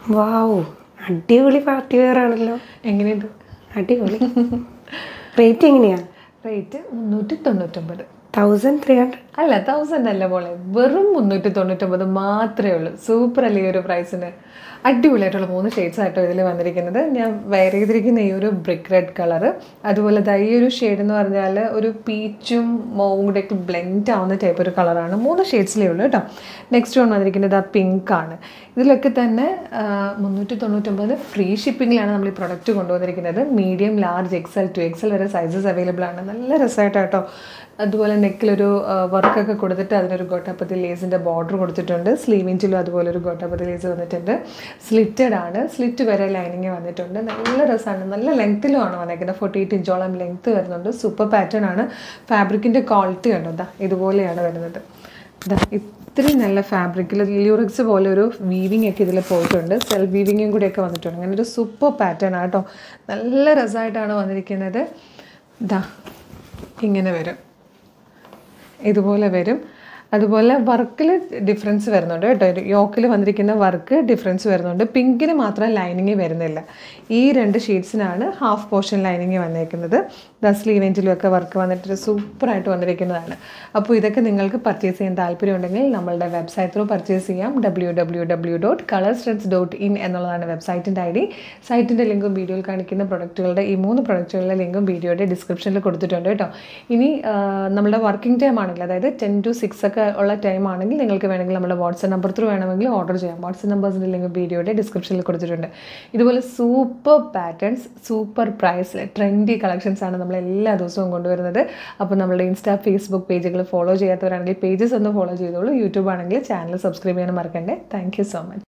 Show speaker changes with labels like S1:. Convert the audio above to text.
S1: വാവ് അടിപൊളി party wear ആണല്ലോ
S2: എങ്ങനെയുണ്ട്
S1: അടിപൊളി റേറ്റ് എങ്ങനെയാ
S2: റേറ്റ് മുന്നൂറ്റി തൊണ്ണൂറ്റൊമ്പത്
S1: തൗസൻഡ് ത്രീ ഹൺഡ്രഡ്
S2: അല്ല തൗസൻഡ് അല്ല പോലെ വെറും മുന്നൂറ്റി തൊണ്ണൂറ്റൊമ്പത് മാത്രമേ ഉള്ളൂ സൂപ്പർ അല്ലേ ഈ ഒരു പ്രൈസിന് അടിപൊളിയായിട്ടുള്ള മൂന്ന് ഷെയ്ഡ്സ് ആയിട്ടോ ഇതിൽ വന്നിരിക്കുന്നത് ഞാൻ വെയർ ചെയ്തിരിക്കുന്ന ഈ ഒരു ബ്രിക്ക് റെഡ് കളറ് അതുപോലെ ദാ ഈ ഒരു ഷെയ്ഡ് എന്ന് പറഞ്ഞാൽ ഒരു പീച്ചും മോവും കൂടെയൊക്കെ ബ്ലെൻഡ് ആവുന്ന ടൈപ്പ് ഒരു കളറാണ് മൂന്ന് ഷെയ്ഡ്സിലേ ഉള്ളൂ കേട്ടോ നെക്സ്റ്റ് വൺ വന്നിരിക്കുന്നത് ആ പിങ്ക് ആണ് ഇതിലൊക്കെ തന്നെ മുന്നൂറ്റി തൊണ്ണൂറ്റൊമ്പത് ഫ്രീ ഷിപ്പിങ്ങിലാണ് നമ്മൾ ഈ പ്രൊഡക്റ്റ് കൊണ്ടുവന്നിരിക്കുന്നത് medium large XL to XL വരെ സൈസസ് അവൈലബിൾ ആണ് നല്ല രസമായിട്ടോ അതുപോലെ നെക്കിലൊരു വർക്കൊക്കെ കൊടുത്തിട്ട് അതിനൊരു ഗോട്ടാപ്പത്തി ലേസിൻ്റെ ബോർഡർ കൊടുത്തിട്ടുണ്ട് സ്ലീവിഞ്ചിലും അതുപോലെ ഒരു ഗോട്ടാപ്പത്തി ലേസ് വന്നിട്ടുണ്ട് സ്ലിറ്റഡ് ആണ് സ്ലിറ്റ് വരെ ലൈനിങ് വന്നിട്ടുണ്ട് നല്ല രസമാണ് നല്ല ലെങ്ത്തിലും ആണ് വന്നേക്കുന്നത് ഫോർട്ടി എയ്റ്റ് ഇഞ്ചോളം ലെങ്ത്ത് വരുന്നുണ്ട് സൂപ്പർ പാറ്റേൺ ആണ് ഫാബ്രിക്കിൻ്റെ ക്വാളിറ്റി കണ്ടോ ദാ ഇതുപോലെയാണ് വരുന്നത് ദാ ഇത്രയും നല്ല ഫാബ്രിക്കിൽ ലിയൂറിക്സ് പോലെ ഒരു വീവിങ് ഒക്കെ ഇതിൽ പോയിട്ടുണ്ട് സെൽഫ് വീവിങ്ങും കൂടിയൊക്കെ വന്നിട്ടുണ്ട് അങ്ങനെ ഒരു സൂപ്പർ പാറ്റേൺ ആട്ടോ നല്ല രസമായിട്ടാണ് വന്നിരിക്കുന്നത് ദാ ഇങ്ങനെ വരും ഇതുപോലെ വരും അതുപോലെ വർക്കിൽ ഡിഫറൻസ് വരുന്നുണ്ട് കേട്ടോ യോക്കിൽ വന്നിരിക്കുന്ന വർക്ക് ഡിഫറൻസ് വരുന്നുണ്ട് പിങ്കിന് മാത്രം ലൈനിങ് വരുന്നില്ല ഈ രണ്ട് ഷീറ്റ്സിനാണ് ഹാഫ് പോർഷൻ ലൈനിങ് വന്നേക്കുന്നത് ദ സ്ലീവെൻറ്റിലും ഒക്കെ വർക്ക് വന്നിട്ട് സൂപ്പറായിട്ട് വന്നിരിക്കുന്നതാണ് അപ്പോൾ ഇതൊക്കെ നിങ്ങൾക്ക് പർച്ചേസ് ചെയ്യാൻ താല്പര്യമുണ്ടെങ്കിൽ നമ്മളുടെ വെബ്സൈറ്റ് ത്രൂ പർച്ചേസ് ചെയ്യാം W W W dot colour threads dot in എന്നുള്ളതാണ് വെബ്സൈറ്റിൻ്റെ ഐ ഡി സൈറ്റിൻ്റെ ലിങ്കും വീഡിയോയിൽ കാണിക്കുന്ന പ്രൊഡക്റ്റുകളുടെ ഈ മൂന്ന് പ്രൊഡക്റ്റുകളുടെ ലിങ്കും വീഡിയോയുടെ ഡിസ്ക്രിപ്ഷനിൽ കൊടുത്തിട്ടുണ്ട് കേട്ടോ ഇനി ആ, നമ്മുടെ വർക്കിംഗ് ടൈം ആണെങ്കിൽ അതായത് ടെൻ ടു സിക്സ് ഒക്കെ ഉള്ള ടൈം ആണെങ്കിൽ നിങ്ങൾക്ക് വേണമെങ്കിൽ നമ്മുടെ വാട്സപ്പ് നമ്പർ ത്രൂ വേണമെങ്കിൽ ഓർഡർ ചെയ്യാം വാട്സപ്പ് നമ്പേഴ്സിൻ്റെ ലിങ്ക് വീഡിയോയുടെ ഡിസ്ക്രിപ്ഷനിൽ കൊടുത്തിട്ടുണ്ട് ഇതുപോലെ സൂപ്പർ പാറ്റേൺസ് സൂപ്പർ പ്രൈസിൽ ട്രെൻഡി കളക്ഷൻസ് ആണ് നമ്മൾ എല്ലാ ദിവസവും കൊണ്ടുവരുന്നത് അപ്പോൾ നമ്മുടെ ഇൻസ്റ്റാ ഫേസ്ബുക്ക് പേജുകൾ ഫോളോ ചെയ്യാത്തവരാണെങ്കിൽ പേജസ് ഒന്ന് ഫോളോ ചെയ്തോളൂ യൂട്യൂബ് ആണെങ്കിൽ ചാനൽ സബ്സ്ക്രൈബ് ചെയ്യാൻ മറക്കണ്ടേ താങ്ക് യു സോ മച്ച്